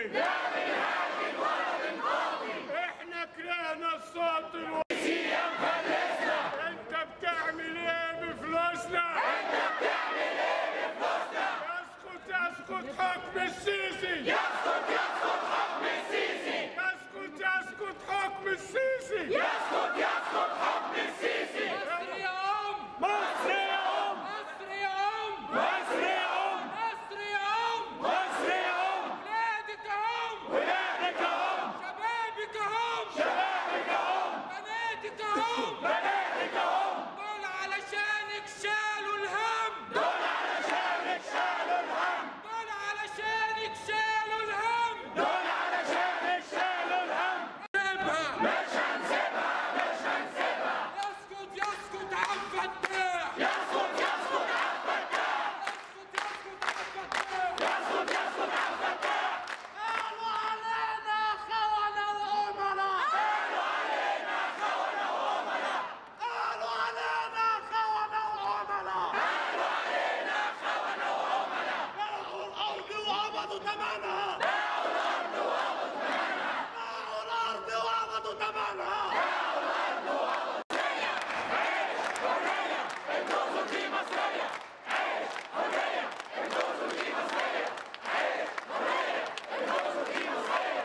لا بنهاجم ولا بنقاضي احنا كرهنا الصوت الوطني يا مفلسنا انت بتعمل ايه بفلوسنا انت بتعمل ايه بفلوسنا يسقط يسقط حكم السيسي يسقط يسقط حكم السيسي يسقط يسقط حكم السيسي يسقط يسقط حكم السيسي مصر يا أم مصر يا ام مصر يا أم مصر يا ام مصر يا أم مصر يا ام ولادك أهم ولادك اهم شبابك أهم شبابك اهم بناتك أهم بناتك اهم دول علشانك شالوا الهم دول علشانك شالوا الهم دول علشانك شالوا الهم دول علشانك شالوا الهم سيبها مش هنسيبها مش هنسيبها يسكت يسكت عم فتاح يسقط يسقط على الفتاح يسكت يسكت عم فتاح يسقط يسقط على الفتاح قالوا علينا خونة وأمراء قالوا علينا خونة وعملاء قالوا علينا خونة وأمراء قالوا علينا خونة وعملاء باعوا الأرض وقبضوا ثمنها باعوا الأرض وقبضوا ثمنها باعوا الأرض وقبضوا ثمنها باعوا الأرض وقبضوا ثمنها عيش حرية الجزر دي مصرية عيش حرية الجزر دي مصرية عيش حرية الجزر دي مصرية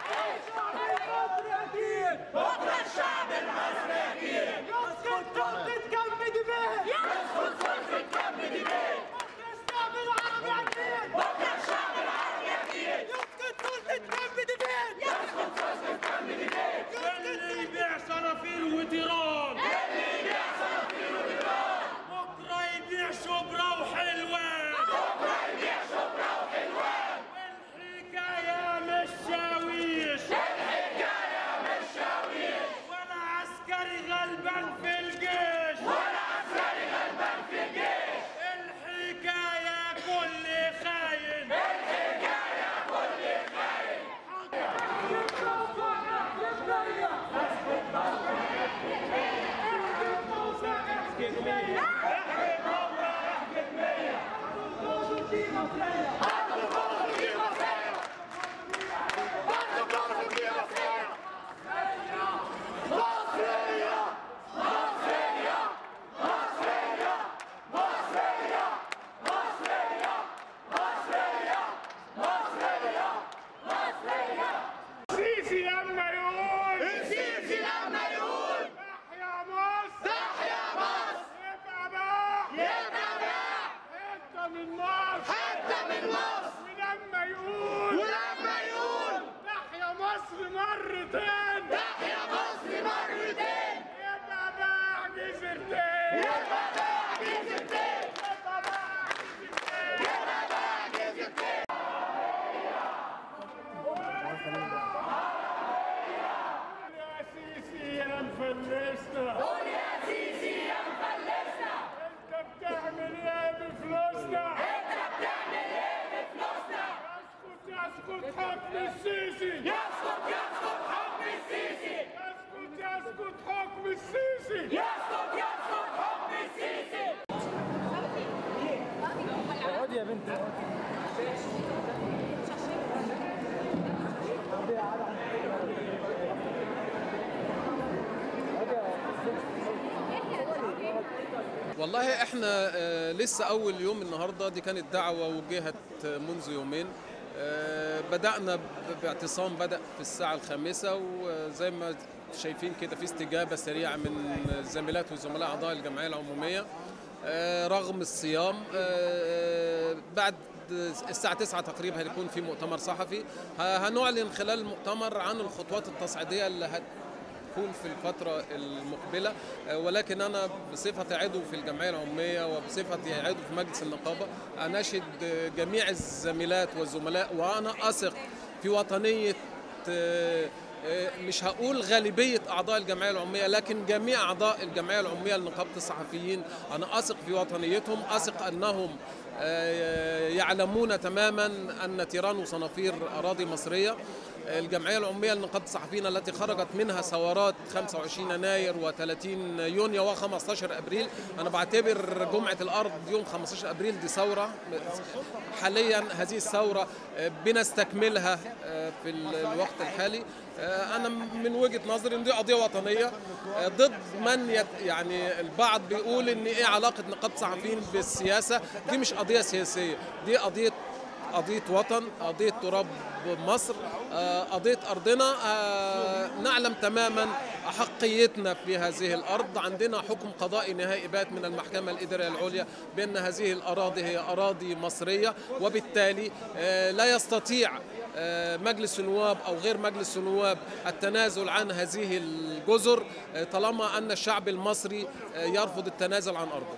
بكرة الشعب المصري أكيد يسكت سلطة كم دماء يسقط سلطة كم دماء الشعب العربي أكيد بكرة الشعب العربي أكيد يسكت سلطة كم دماء يسقط سلطة كم دماء اللي يبيع صنافير وتيران اللي يبيع صنافير وديران بكرة يبيع شبرا وحلوان بكرة يبيع شبرا وحلوان الحكاية مش شاويش الحكاية مش شاويش ولا عسكري غلبان في الجيش ولا عسكري غلبان في الجيش الحكاية كل خاين الحكاية كل خاين برضه الجزر دي مصرية برضه الجزر دي مصرية مصرية مصرية مصرية مصرية مصرية مصرية مصرية مصرية سيسي لما يقول السيسي لما يقول تحيا مصر تحيا مصر يبقى باع يبقى باع حتة من مصر حتة من مصر ولما يقول ولما يقول تحيا مصر مرتين تحيا مصر مرتين يبقى باع جزرتين يبقى باع جزرتين يبقى باع جزرتين يبقى باع جزرتين يا سيسي يا مفلسنا قول يا سيسي يا مفلسنا انت بتعمل ايه بفلوسنا انت بتعمل ايه بفلوسنا يسقط يسقط حكم السيسي يسقط يسقط حكم السيسي يسقط يسقط حكم السيسي يسقط يسقط حكم السيسي والله احنا آه، لسه اول يوم النهارده دي كانت دعوه وجهت آه، منذ يومين آه، بدانا ب- باعتصام بدا في الساعه الخامسه وزي ما شايفين كده في استجابه سريعه من الزميلات والزملاء اعضاء الجمعيه العموميه آه، رغم الصيام آه، بعد الساعة 9 تقريبا هيكون في مؤتمر صحفي ه- هنعلن خلال المؤتمر عن الخطوات التصعيدية اللي هت تكون في الفترة المقبلة آه، ولكن أنا بصفة عضو في الجمعية العمومية وبصفتي عضو في مجلس النقابة أناشد آه، جميع الزميلات والزملاء وأنا أثق في وطنية آه، آه، مش هقول غالبية أعضاء الجمعية العمومية لكن جميع أعضاء الجمعية العمومية لنقابة الصحفيين أنا أثق في وطنيتهم أثق أنهم آه، يعلمون تماما أن تيران وصنافير أراضي مصرية الجمعيه العموميه لنقابه الصحفيين التي خرجت منها ثورات 25 يناير و30 يونيو و15 ابريل انا بعتبر جمعه الارض يوم 15 ابريل دي ثوره حاليا هذه الثوره بنستكملها في الوقت الحالي انا من وجهه نظري ان دي قضيه وطنيه ضد من يت يعني البعض بيقول ان ايه علاقه نقابه الصحفيين بالسياسه دي مش قضيه سياسيه دي قضيه قضيه وطن قضيه تراب مصر قضيه ارضنا نعلم تماما احقيتنا في هذه الارض عندنا حكم قضائي نهائي بات من المحكمه الاداريه العليا بان هذه الاراضي هي اراضي مصريه وبالتالي لا يستطيع مجلس النواب او غير مجلس النواب التنازل عن هذه الجزر طالما ان الشعب المصري يرفض التنازل عن ارضه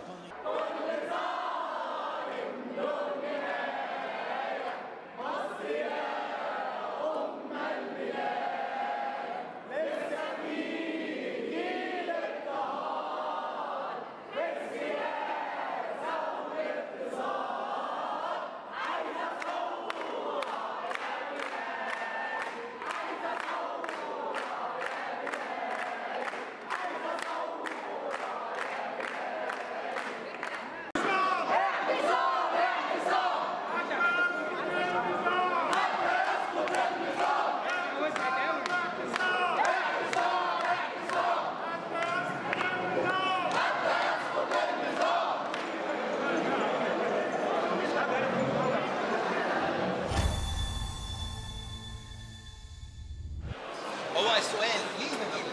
هو السؤال ليه مدينة؟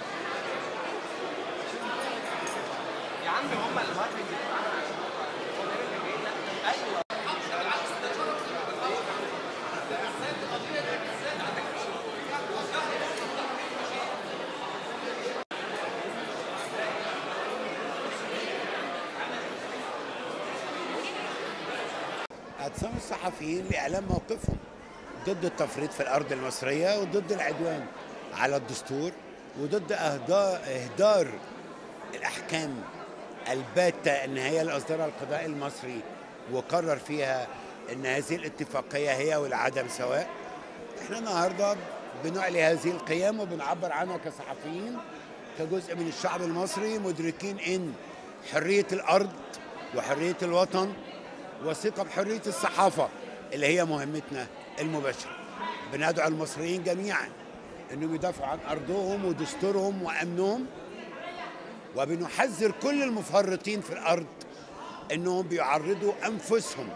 يا عم هم الماركتنج ايوه اعتصام الصحفيين لاعلام موقفهم ضد التفريط في الارض المصريه وضد العدوان على الدستور وضد اهدار اهدار الاحكام الباته ان هي اللي اصدرها القضاء المصري وقرر فيها ان هذه الاتفاقيه هي والعدم سواء احنا النهارده بنعلي هذه القيم وبنعبر عنها كصحفيين كجزء من الشعب المصري مدركين ان حريه الارض وحريه الوطن وثقه بحريه الصحافه اللي هي مهمتنا المباشره بندعو المصريين جميعا انهم يدافعوا عن ارضهم ودستورهم وامنهم وبنحذر كل المفرطين في الارض انهم بيعرضوا انفسهم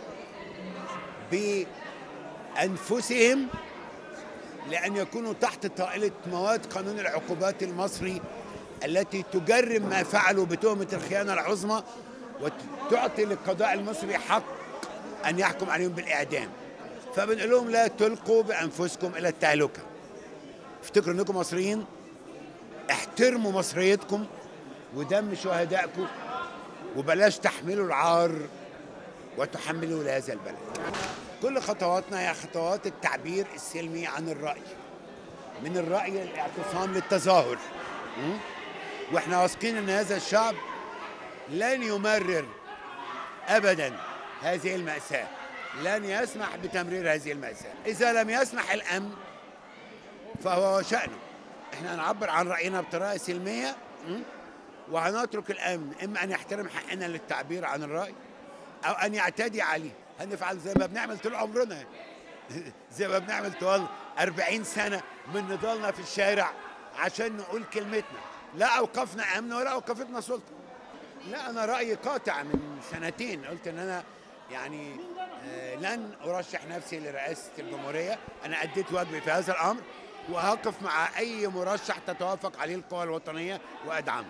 بانفسهم لان يكونوا تحت طائله مواد قانون العقوبات المصري التي تجرم ما فعلوا بتهمه الخيانه العظمى وتعطي للقضاء المصري حق ان يحكم عليهم بالاعدام فبنقول لهم لا تلقوا بانفسكم الى التهلكه افتكروا انكم مصريين احترموا مصريتكم ودم شهدائكم وبلاش تحملوا العار وتحملوا لهذا البلد كل خطواتنا هي خطوات التعبير السلمي عن الرأي من الرأي الاعتصام للتظاهر م? واحنا واثقين ان هذا الشعب لن يمرر ابدا هذه المأساة لن يسمح بتمرير هذه المأساة إذا لم يسمح الأمن فهو شأنه احنا هنعبر عن رأينا بطريقة سلمية م? وهنترك الأمن إما أن يحترم حقنا للتعبير عن الرأي أو أن يعتدي عليه هنفعل زي ما بنعمل طول عمرنا زي ما بنعمل طوال 40 سنة من نضالنا في الشارع عشان نقول كلمتنا لا أوقفنا أمن ولا أوقفتنا سلطة لا أنا رأيي قاطع من سنتين قلت إن أنا يعني آه لن أرشح نفسي لرئاسة الجمهورية أنا أديت واجبي في هذا الأمر وهقف مع أي مرشح تتوافق عليه القوى الوطنية وأدعمه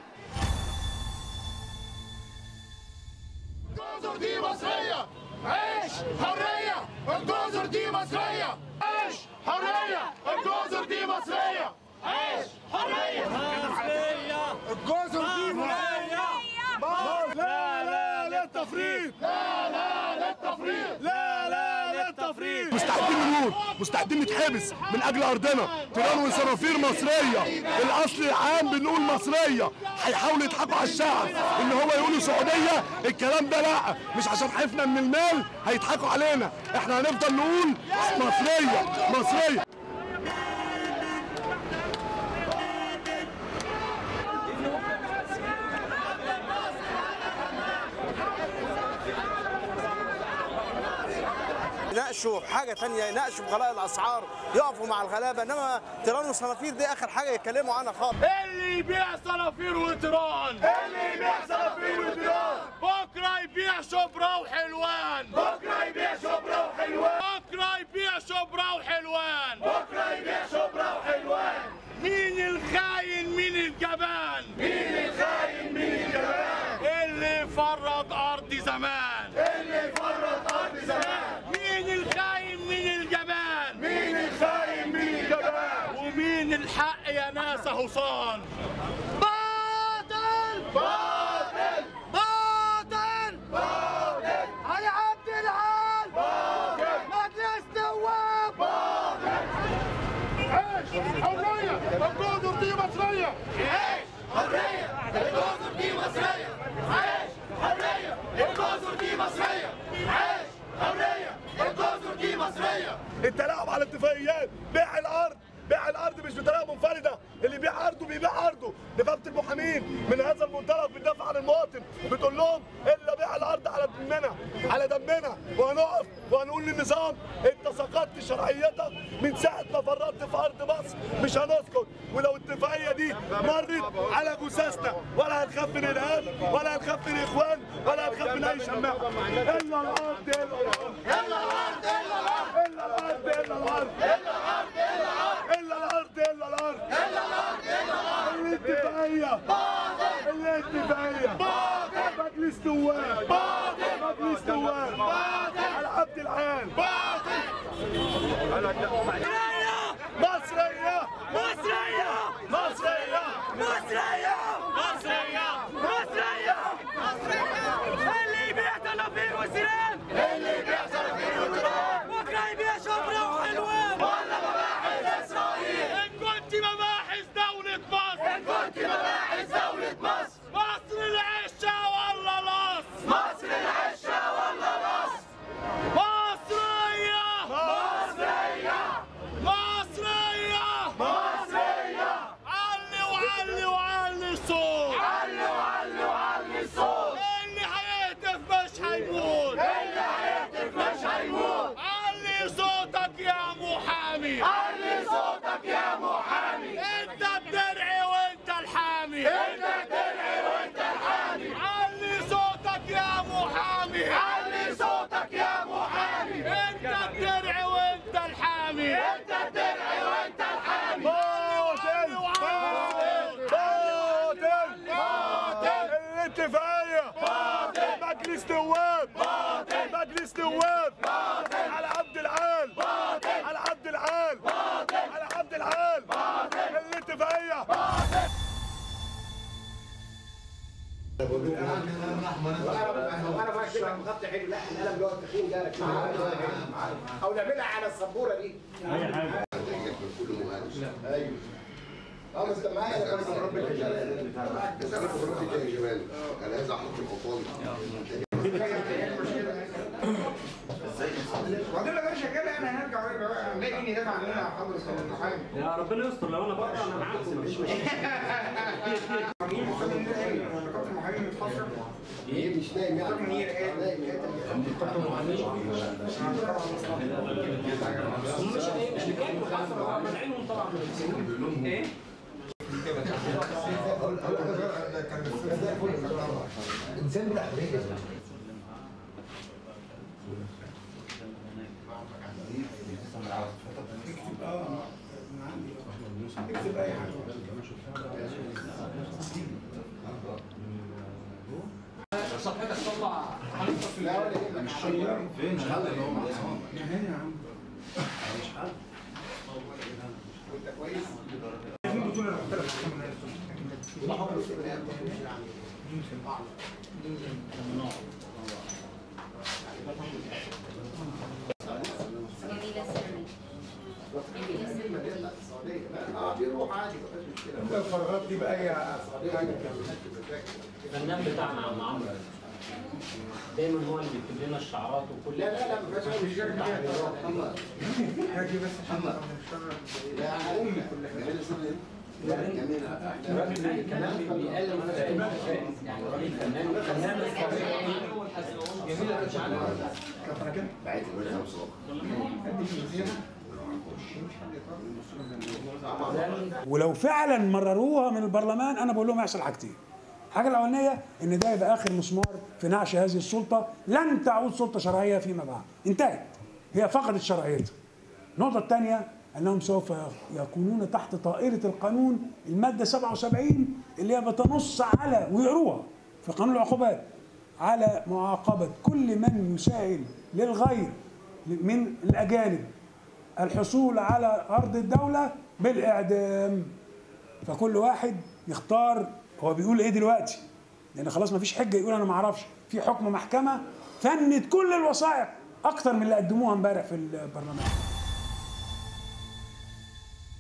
الجزر دي مصرية عيش حرية الجزر دي مصرية عيش حرية الجزر دي مصرية عيش حرية الجزر دي مصرية لا لا للتفريط لا لا للتفريط لا لا للتفريط مستعدين نموت مستعدين نتحبس من اجل ارضنا تيران وصنافير مصريه الاصل العام بنقول مصريه هيحاولوا يضحكوا على الشعب ان هو يقولوا سعوديه الكلام ده لا مش عشان حفنا من المال هيضحكوا علينا احنا هنفضل نقول مصريه مصريه يناقشوا حاجه تانية يناقشوا بغلاء الاسعار يقفوا مع الغلابه انما تيران وصنافير دي اخر حاجه يتكلموا عنها خالص اللي يبيع صنافير وتران اللي يبيع صنافير وتران بكره يبيع شبرا وحلوان بكره يبيع شبرا وحلوان بكره يبيع شبرا وحلوان بكره يبيع شبرا وحلوان مين الخاين مين الجبان مين الخاين مين الجبان اللي فرط ارض زمان اللي فرط ارض زمان مين الخاين مين الجبان مين الخاين مين الجبان ومين الحق يا ناس حصان باطل باطل باطل باطل علي عبد العال باطل مجلس نواب باطل عيش حرية الجزر دي مصرية عيش حرية الجزر دي مصرية عيش حرية الجزر دي مصرية عيش حرية الجزر دي مصرية التلاعب على الاتفاقيات بيع الارض بيع الارض مش بطريقه منفرده اللي يبيع ارضه بيبيع ارضه نقابه المحامين من هذا المنطلق بتدافع عن المواطن بتقول لهم الا بيع الارض على دمنا على دمنا وهنقف وهنقول للنظام انت سقطت شرعيتك من ساعه ما فرطت في ارض مصر مش هنسكت ولو الاتفاقيه دي مرت على جثثنا ولا هنخاف من الارهاب ولا هنخاف من الاخوان ولا هنخاف من اي شماعه الا الارض الا الارض الا الارض الا الارض الا الارض الا الارض الا الارض الا الارض الا الارض الا الارض الا الارض الا الارض الاتفاقية الاتفاقية مجلس نواب مجلس نواب على عبد العال مصرية مصرية مصرية مصرية مصرية مصرية اللي يبيع تنافير وسنان اللي يبيع تنافير وتراب بكره يبيع شبرا وحلوان ولا مباحث اسرائيل ان كنت مباحث دولة مصر ان كنت مباحث دولة مصر مصر العشة ولا لص مصر العشة ولا لص مصرية مصرية مصرية مصرية علي وعلي وعلي الصوت علي وعلي وعلي الصوت اللي هيهتف مش هيموت اللي هيهتف مش هيموت علي صوتك يا محامي علي صوتك يا محامي انت الدرع وانت الحامي انت الدرع وانت الحامي علي صوتك يا محامي علي صوتك يا محامي انت الدرع وانت الحامي انت الدرع وانت الحامي باطل باطل باطل الاتفاقية مجلس نواب مجلس نواب على عبد العال على عبد العال على عبد العال الاتفاقية وانا بقى كده مغطي عيني لا القلم اللي هو التخين ده او نعملها على السبوره دي ايوه اه بس كان معايا انا كان رب كان هذا حكم الاطفال وبعدين لو انا شغال انا هرجع نلاقي اني دافع عننا على حضره المحامي يا ربنا يستر لو انا بقى انا معاكم مفيش مشكله نقابه المحامين متحصر ايه مش نايم يعني منير قال هم مش مش نكاين مخاطره منعينهم طبعا من ايه انسان بلا حريه جميلة سامي جميلة سامي اه بيروح عادي مفيش مشكله الفراغات دي بأي حاجة الفنان بتاعنا عم عمرو دايما هو اللي بيكتب لنا الشعارات وكل لا لا لا ما فيهاش مشكله محمد محمد لا امي الراجل كمان بيألف يعني راجل فنان فنان بعت الولد خمسة ولو فعلا مرروها من البرلمان انا بقول لهم يحصل حاجتين الحاجه الاولانيه ان ده يبقى اخر مسمار في نعش هذه السلطه لن تعود سلطه شرعيه فيما بعد انتهت هي فقدت شرعيتها النقطه الثانيه انهم سوف يكونون تحت طائره القانون الماده 77 اللي هي بتنص على ويقروها في قانون العقوبات على معاقبه كل من يساعد للغير من الاجانب الحصول على ارض الدوله بالاعدام فكل واحد يختار هو بيقول ايه دلوقتي لان خلاص ما فيش حجه يقول انا ما اعرفش في حكم محكمه فند كل الوثائق اكتر من اللي قدموها امبارح في البرلمان